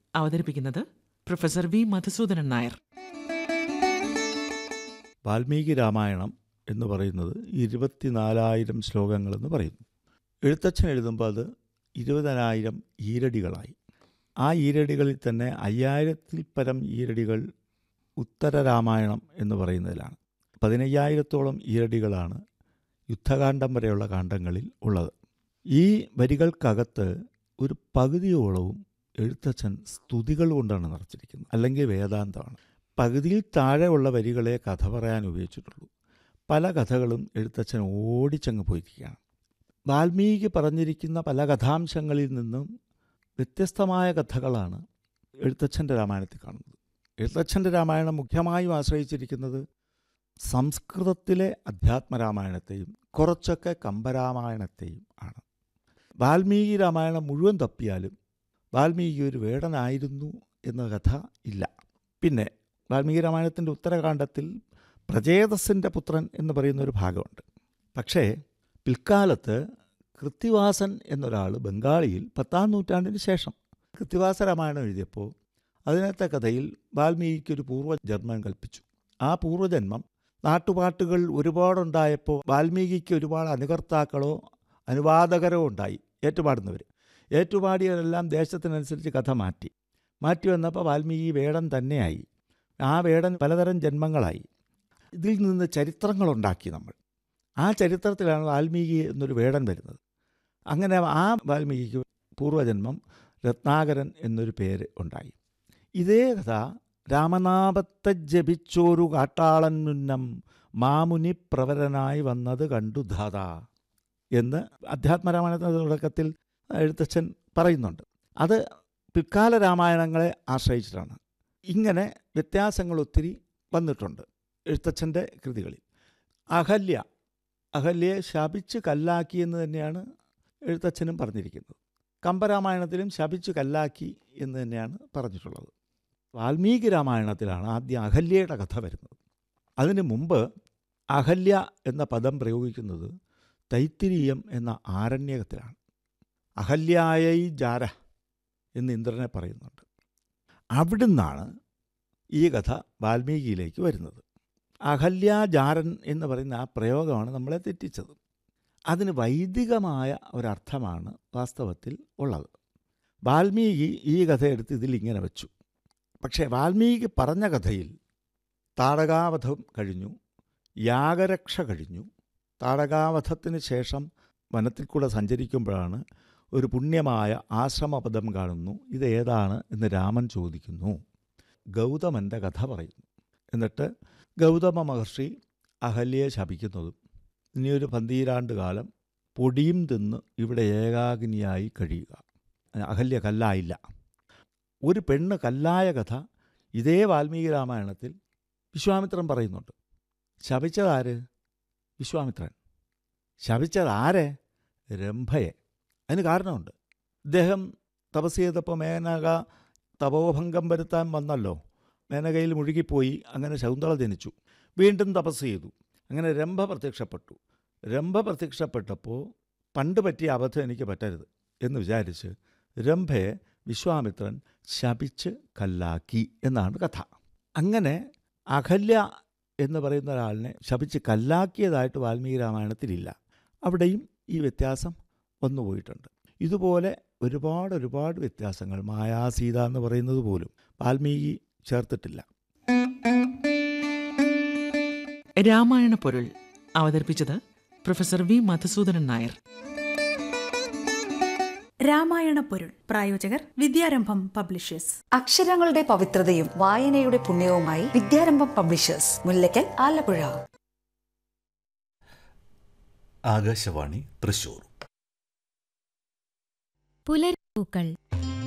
അവതരിപ്പിക്കുന്നത് professor V Madhusudanan Nair Valmiki Ramayanam എന്ന് പറയുന്നത് ഇരുപത്തിനാലായിരം ശ്ലോകങ്ങളെന്ന് പറയുന്നു എഴുത്തച്ഛൻ എഴുതുമ്പോൾ അത് ഇരുപതിനായിരം ഈരടികളായി ആ ഈരടികളിൽ തന്നെ അയ്യായിരത്തിൽ പരം ഈരടികൾ ഉത്തര രാമായണം എന്ന് പറയുന്നതിലാണ് പതിനയ്യായിരത്തോളം ഈരടികളാണ് യുദ്ധകാന്ഡം വരെയുള്ള കാണ്ഡങ്ങളിൽ ഉള്ളത് ഈ വരികൾക്കകത്ത് ഒരു പകുതിയോളവും എഴുത്തച്ഛൻ സ്തുതികൾ കൊണ്ടാണ് നിറച്ചിരിക്കുന്നത് അല്ലെങ്കിൽ വേദാന്തമാണ് പകുതിയിൽ താഴെയുള്ള വരികളെ കഥ പറയാൻ ഉപയോഗിച്ചിട്ടുള്ളൂ പല കഥകളും എഴുത്തച്ഛൻ ഓടിച്ചങ്ങ് പോയിരിക്കുകയാണ് വാൽമീകി പറഞ്ഞിരിക്കുന്ന പല കഥാംശങ്ങളിൽ നിന്നും വ്യത്യസ്തമായ കഥകളാണ് എഴുത്തച്ഛൻ്റെ രാമായണത്തിൽ കാണുന്നത് എഴുത്തച്ഛൻ്റെ രാമായണം മുഖ്യമായും ആശ്രയിച്ചിരിക്കുന്നത് സംസ്കൃതത്തിലെ അധ്യാത്മരാമായണത്തെയും കുറച്ചൊക്കെ കമ്പരാമായണത്തെയും ആണ് വാൽമീകി രാമായണം മുഴുവൻ തപ്പിയാലും വാൽമീകി ഒരു വേടനായിരുന്നു എന്ന കഥ ഇല്ല പിന്നെ വാൽമീകി രാമായണത്തിൻ്റെ ഉത്തരകാണ്ഡത്തിൽ പ്രചേതസിൻ്റെ പുത്രൻ എന്ന് പറയുന്ന ഒരു ഭാഗമുണ്ട് പക്ഷേ പിൽക്കാലത്ത് കൃത്തിവാസൻ എന്നൊരാൾ ബംഗാളിയിൽ പത്താം നൂറ്റാണ്ടിന് ശേഷം കൃത്തിവാസ രാമായണം എഴുതിയപ്പോൾ അതിനകത്തെ കഥയിൽ വാൽമീകിക്ക് ഒരു പൂർവ്വജന്മം കൽപ്പിച്ചു ആ പൂർവ്വജന്മം നാട്ടുപാട്ടുകൾ ഒരുപാടുണ്ടായപ്പോൾ വാൽമീകിക്ക് ഒരുപാട് അനുകർത്താക്കളോ അനുവാദകരോ ഉണ്ടായി ഏറ്റുപാടുന്നവർ ഏറ്റുപാടിയവരെല്ലാം ദേശത്തിനനുസരിച്ച് കഥ മാറ്റി മാറ്റി വന്നപ്പോൾ വാൽമീകി വേടൻ തന്നെയായി ആ വേടൻ പലതരം ജന്മങ്ങളായി ഇതിൽ നിന്ന് ചരിത്രങ്ങളുണ്ടാക്കി നമ്മൾ ആ ചരിത്രത്തിലാണ് വാൽമീകി എന്നൊരു വേടൻ വരുന്നത് അങ്ങനെ ആ വാൽമീകിക്ക് പൂർവ്വജന്മം രത്നാകരൻ എന്നൊരു പേര് ഉണ്ടായി ഇതേ കഥ രാമനാമത്തെ ജപിച്ചോരു കാട്ടാളൻ മുന്നം മാമുനി പ്രവരനായി വന്നത് കണ്ടു ധാത എന്ന് അധ്യാത്മരാമായണത്തിൻ്റെ തുടക്കത്തിൽ എഴുത്തച്ഛൻ പറയുന്നുണ്ട് അത് പിൽക്കാല രാമായണങ്ങളെ ആശ്രയിച്ചിട്ടാണ് ഇങ്ങനെ വ്യത്യാസങ്ങൾ ഒത്തിരി വന്നിട്ടുണ്ട് എഴുത്തച്ഛൻ്റെ കൃതികളിൽ അഹല്യ അഹല്യയെ ശപിച്ച് കല്ലാക്കി എന്ന് തന്നെയാണ് എഴുത്തച്ഛനും പറഞ്ഞിരിക്കുന്നത് കമ്പരാമായണത്തിലും ശപിച്ച് കല്ലാക്കി എന്ന് തന്നെയാണ് പറഞ്ഞിട്ടുള്ളത് വാൽമീകി രാമായണത്തിലാണ് ആദ്യം അഹല്യയുടെ കഥ വരുന്നത് അതിനു മുമ്പ് അഹല്യ എന്ന പദം പ്രയോഗിക്കുന്നത് തൈത്തിരീയം എന്ന ആരണ്യകത്തിലാണ് അഹല്യായൈ ജാര എന്ന് ഇന്ദ്രനെ പറയുന്നുണ്ട് അവിടുന്നാണ് ഈ കഥ വാൽമീകിയിലേക്ക് വരുന്നത് അഹല്യാജാരൻ എന്ന് പറയുന്ന ആ പ്രയോഗമാണ് നമ്മളെ തെറ്റിച്ചത് അതിന് വൈദികമായ ഒരർത്ഥമാണ് വാസ്തവത്തിൽ ഉള്ളത് വാൽമീകി ഈ കഥ എടുത്ത് ഇതിലിങ്ങനെ വെച്ചു പക്ഷേ വാൽമീകി പറഞ്ഞ കഥയിൽ താടകാവധം കഴിഞ്ഞു യാഗരക്ഷ കഴിഞ്ഞു താടകാവധത്തിന് ശേഷം വനത്തിൽ കൂടെ സഞ്ചരിക്കുമ്പോഴാണ് ഒരു പുണ്യമായ ആശ്രമപദം കാണുന്നു ഇത് ഏതാണ് എന്ന് രാമൻ ചോദിക്കുന്നു ഗൗതമൻ്റെ കഥ പറയുന്നു എന്നിട്ട് ഗൗതമ മഹർഷി അഹല്യയെ ശപിക്കുന്നതും ഇനിയൊരു പന്തീരാണ്ട് കാലം പൊടിയും തിന്ന് ഇവിടെ ഏകാഗ്നിയായി കഴിയുക അഹല്യ കല്ലായില്ല ഒരു പെണ്ണ് കല്ലായ കഥ ഇതേ വാൽമീകി രാമായണത്തിൽ വിശ്വാമിത്രൻ പറയുന്നുണ്ട് ശപിച്ചതാര് വിശ്വാമിത്രൻ ശപിച്ചതാരെ രംഭയെ അതിന് കാരണമുണ്ട് ഇദ്ദേഹം തപസ് ചെയ്തപ്പോൾ മേനക തപോഭംഗം വരുത്താൻ വന്നല്ലോ മേനകയിൽ മുഴുകിപ്പോയി അങ്ങനെ ശകുന്തള ജനിച്ചു വീണ്ടും തപസ് ചെയ്തു അങ്ങനെ രംഭ പ്രത്യക്ഷപ്പെട്ടു രംഭ പ്രത്യക്ഷപ്പെട്ടപ്പോൾ പണ്ട് പറ്റിയ അബദ്ധം എനിക്ക് പറ്റരുത് എന്ന് വിചാരിച്ച് രംഭയെ വിശ്വാമിത്രൻ ശപിച്ച് കല്ലാക്കി എന്നാണ് കഥ അങ്ങനെ അഹല്യ എന്ന് പറയുന്ന ഒരാളിനെ ശപിച്ച് കല്ലാക്കിയതായിട്ട് വാൽമീകി രാമായണത്തിലില്ല അവിടെയും ഈ വ്യത്യാസം വന്നുപോയിട്ടുണ്ട് ഇതുപോലെ ഒരുപാട് ഒരുപാട് വ്യത്യാസങ്ങൾ മായാസീത എന്ന് പറയുന്നത് പോലും വാൽമീകി ചേർത്തിട്ടില്ല രാമായണ പൊരുൾ അവതരിപ്പിച്ചത് പ്രൊഫസർ വി മധുസൂദനൻ നായർ രാമായണ പൊരുൾ പ്രായോജകർ വിദ്യാരംഭം പബ്ലിഷേഴ്സ് അക്ഷരങ്ങളുടെ പവിത്രതയും വായനയുടെ പുണ്യവുമായി വിദ്യാരംഭം പബ്ലിഷേഴ്സ് മുല്ലയ്ക്കൽ ആലപ്പുഴ ആകാശവാണി തൃശൂർ പുലർപ്പൂക്കൾ